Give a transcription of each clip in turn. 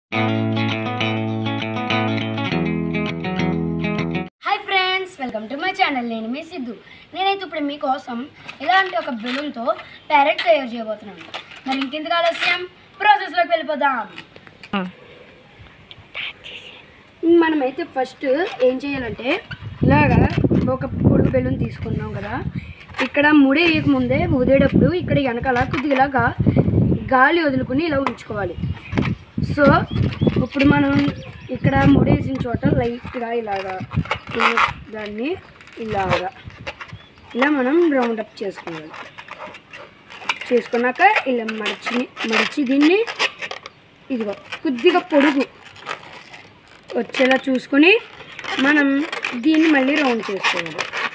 Hi friends welcome to my channel నేను మీ సిద్ధు నేనైతే ఇప్పుడు మీకోసం ఇలాంటి ఒక బెలూన్తో ప్యారెట్ తయారు చేయబోతున్నాను మరి ఇంకెందుకు ఆలస్యం ప్రాసెస్లోకి వెళ్ళిపోదాం మనమైతే ఫస్ట్ ఏం చేయాలంటే ఇలాగా ఒక పొడుగు బెలూన్ తీసుకున్నాం కదా ఇక్కడ ముడి వేయకముందే ఊదేటప్పుడు ఇక్కడ వెనకాల కొద్దిగా ఇలాగా గాలి వదులుకుని ఇలా ఉంచుకోవాలి సో ఇప్పుడు మనం ఇక్కడ ముడేసిన చోట లైట్గా ఇలాగా ఈ దాన్ని ఇలాగా ఇలా మనం రౌండ్ అప్ చేసుకోవాలి చేసుకున్నాక ఇలా మడిచి మడిచి దీన్ని ఇదిగో కొద్దిగా పొడుగు వచ్చేలా చూసుకొని మనం దీన్ని మళ్ళీ రౌండ్ చేసుకోవాలి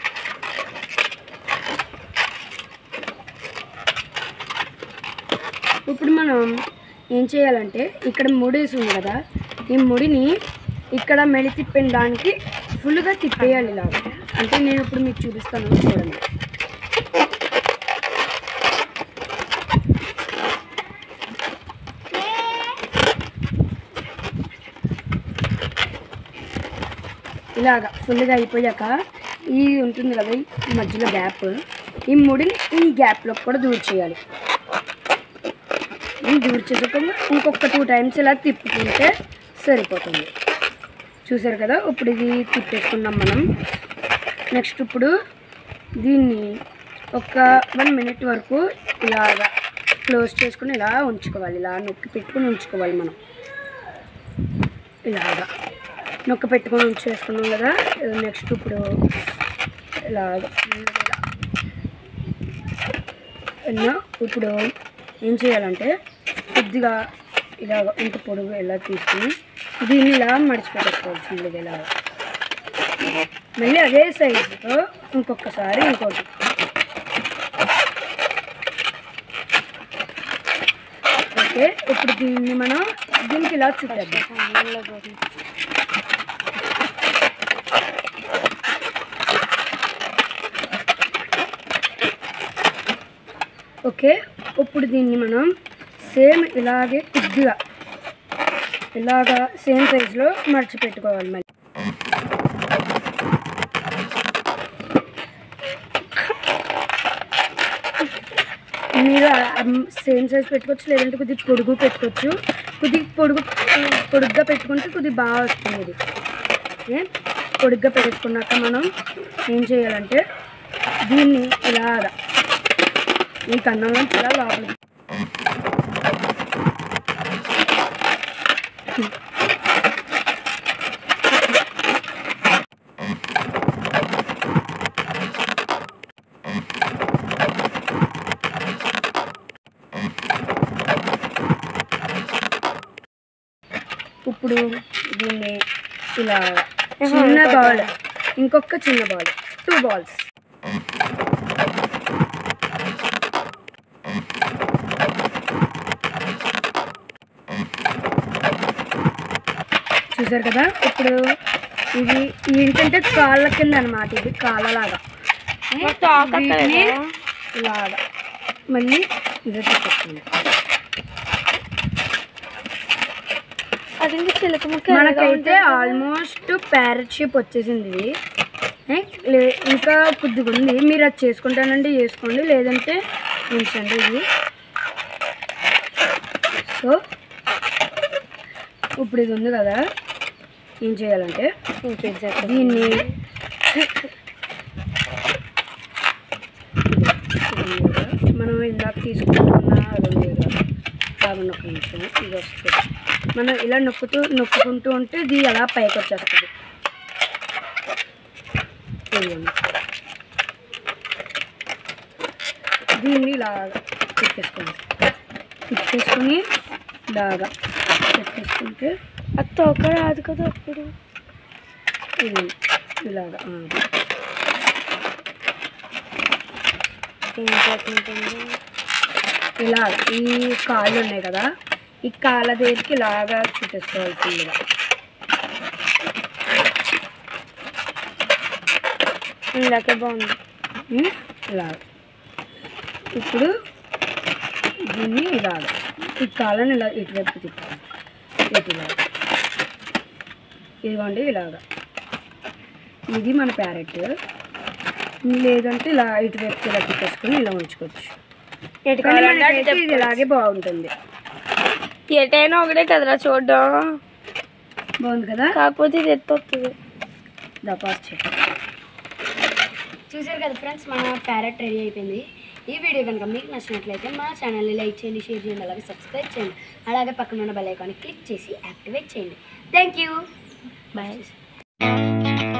ఇప్పుడు మనం ఏం చేయాలంటే ఇక్కడ ముడేసి ఉంది కదా ఈ ముడిని ఇక్కడ మెలి తిప్పిన దానికి ఫుల్గా తిప్పేయాలి ఇలా అంటే నేను ఇప్పుడు మీకు చూపిస్తాను చూడండి ఇలాగా ఫుల్గా అయిపోయాక ఈ ఉంటుంది కదా ఈ మధ్యలో గ్యాప్ ఈ ముడిని ఈ గ్యాప్లో కూడా దూర్ చేయాలి ఇది దూర్ చేసాక ఇంకొక టూ టైమ్స్ ఇలా తిప్పుకుంటే సరిపోతుంది చూసారు కదా ఇప్పుడు ఇది తిప్పేసుకున్నాం మనం నెక్స్ట్ ఇప్పుడు దీన్ని ఒక వన్ మినిట్ వరకు ఇలాగా క్లోజ్ చేసుకుని ఇలా ఉంచుకోవాలి ఇలా నొక్కి పెట్టుకుని ఉంచుకోవాలి మనం ఇలాగా నొక్క పెట్టుకొని ఉంచేసుకున్నాం కదా నెక్స్ట్ ఇప్పుడు ఇలాగ ఇలా ఇలా ఇప్పుడు ఏం చేయాలంటే కొద్దిగా ఇలాగ ఇంత పొడుగు ఇలా తీసుకుని దీన్ని ఇలా మడిచిపెట్టేసుకోవాల్సింది ఇలా మళ్ళీ అదే సైజుతో ఇంకొకసారి ఇంకోటి ఓకే ఇప్పుడు దీన్ని మనం దీనికి ఇలా చుట్టేద్దాం ఓకే ఇప్పుడు దీన్ని మనం సేమ్ ఇలాగే కొద్దిగా ఇలాగా సేమ్ సైజులో మడిచి పెట్టుకోవాలి మళ్ళీ మీరు సేమ్ సైజ్ పెట్టుకోవచ్చు లేదంటే కొద్దిగా పొడుగు పెట్టుకోవచ్చు కొద్దిగా పొడుగు పొడుగ్గా పెట్టుకుంటే కొద్దిగా బాగా వస్తుంది ఇది ఓకే పొడుగ్గా పెట్టుకున్నాక మనం ఏం చేయాలంటే దీన్ని ఇలాగా ఈ కన్నంలో చాలా లోపలికి ఇప్పుడు దీన్ని ఇలా చిన్న బాల్ ఇంకొక చిన్న బాల్ టూ బాల్స్ చూసారు కదా ఇప్పుడు ఇది ఏంటంటే కాళ్ళ కింద అనమాట ఇది కాళ్ళలాగా వీటిని ఇలాగా మళ్ళీ ఇదే పెట్టేస్తుంది అదేంటి చిలక ముక్క మనకైతే ఆల్మోస్ట్ ప్యారెట్ షేప్ వచ్చేసింది ఇది ఏ, లే- ఇంకా కొద్దిగా ఉంది మీరు అది చేసుకుంటానంటే చేసుకోండి లేదంటే ఉంచండి ఇది సో ఇప్పుడు ఇది ఉంది కదా ఏం చేయాలంటే ఇంకేం చేద్దాం దీన్ని మనం ఇందాక తీసుకుంటున్న అది ఉంది కదా బాగా నొక్క నిమిషం ఇది వస్తుంది మనం ఇలా నొక్కుతూ నొక్కుకుంటూ ఉంటే ఇది అలా పైకి వచ్చేస్తుంది ఇదిగోండి. దీన్ని ఇలాగా తిప్పేసుకోండి తిప్పేసుకొని ఇలాగా పెట్టేసుకుంటే అది తోక రాదు కదా అప్పుడు ఇది ఇలాగా ఆ. ఏం చేసుకుంటుంది ఇలా ఈ కాళ్ళు ఉన్నాయి కదా ఈ కాళ్ళ దగ్గరికి ఇలాగా చుట్టేసుకోవాల్సిందిగా ఇందాకే బాగుంది ఉం? ఇలా ఇప్పుడు దీన్ని ఇలాగ ఈ కాళ్ళని ఇలా ఇటువైపు తిప్పాలి ఇటులా ఇదిగోండి ఇలాగా ఇది మన ప్యారెట్ లేదంటే ఇలా ఇటువైపు ఇలా తిప్పేసుకొని ఇలా ఉంచుకోవచ్చు ఎటు కానీ కావాలంటే అటు మనకైతే ఇది ఇలాగే బాగుంటుంది తిప్పు. ఎటైనా ఒకటే కదరా చూడడం బాగుంది కదా కాకపోతే ఇది ఎత్తొస్తుంది దపాస్ చెట్టు చూసారు కదా ఫ్రెండ్స్ మన ప్యారెట్ రెడీ అయిపోయింది ఈ వీడియో కనుక మీకు నచ్చినట్లయితే మా ఛానల్ని లైక్ చేయండి షేర్ చేయండి అలాగే సబ్స్క్రైబ్ చేయండి అలాగే పక్కన ఉన్న బెల్ ఐకాన్ని క్లిక్ చేసి యాక్టివేట్ చేయండి థ్యాంక్ యూ బాయ్